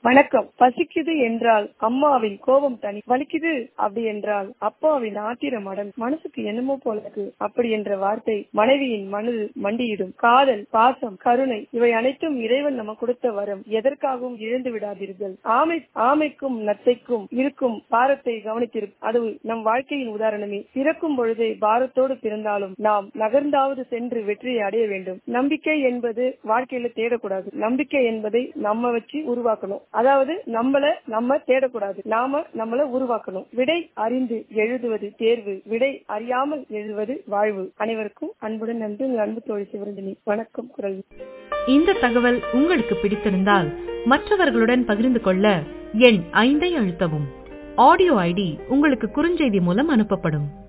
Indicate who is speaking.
Speaker 1: வணக்கம் பசிக்குது என்றால் அம்மாவின் கோபம் தனி வலிக்குது அப்படி என்றால் அப்பாவின் ஆத்திரம் அடம் மனசுக்கு என்னமோ போல இருக்கு அப்படி என்ற வார்த்தை மனைவியின் மனது மண்டியிடும் காதல் பாசம் கருணை இவை அனைத்தும் இறைவன் நம்ம கொடுத்த வரம் எதற்காகவும் இழந்து விடாதீர்கள் ஆமை ஆமைக்கும் நத்தைக்கும் இருக்கும் பாரத்தை கவனித்திருக்கும் அது நம் வாழ்க்கையின் உதாரணமே பிறக்கும் பொழுதே பாரத்தோடு பிறந்தாலும் நாம் நகர்ந்தாவது சென்று வெற்றியை அடைய வேண்டும் நம்பிக்கை என்பது வாழ்க்கையில தேடக்கூடாது நம்பிக்கை என்பதை நம்ம வச்சு உருவாக்கணும் அதாவது நம்மள நம்ம தேடக்கூடாது நாம நம்மள உருவாக்கணும் விடை அறிந்து எழுதுவது தேர்வு விடை அறியாமல் எழுதுவது வாழ்வு அனைவருக்கும் அன்புடன் நன்றி உங்கள் அன்பு தோழி சிவரஞ்சனி வணக்கம் குரல்
Speaker 2: இந்த தகவல் உங்களுக்கு பிடித்திருந்தால் மற்றவர்களுடன் பகிர்ந்து கொள்ள எண் ஐந்தை அழுத்தவும் ஆடியோ ஐடி உங்களுக்கு குறுஞ்செய்தி மூலம் அனுப்பப்படும்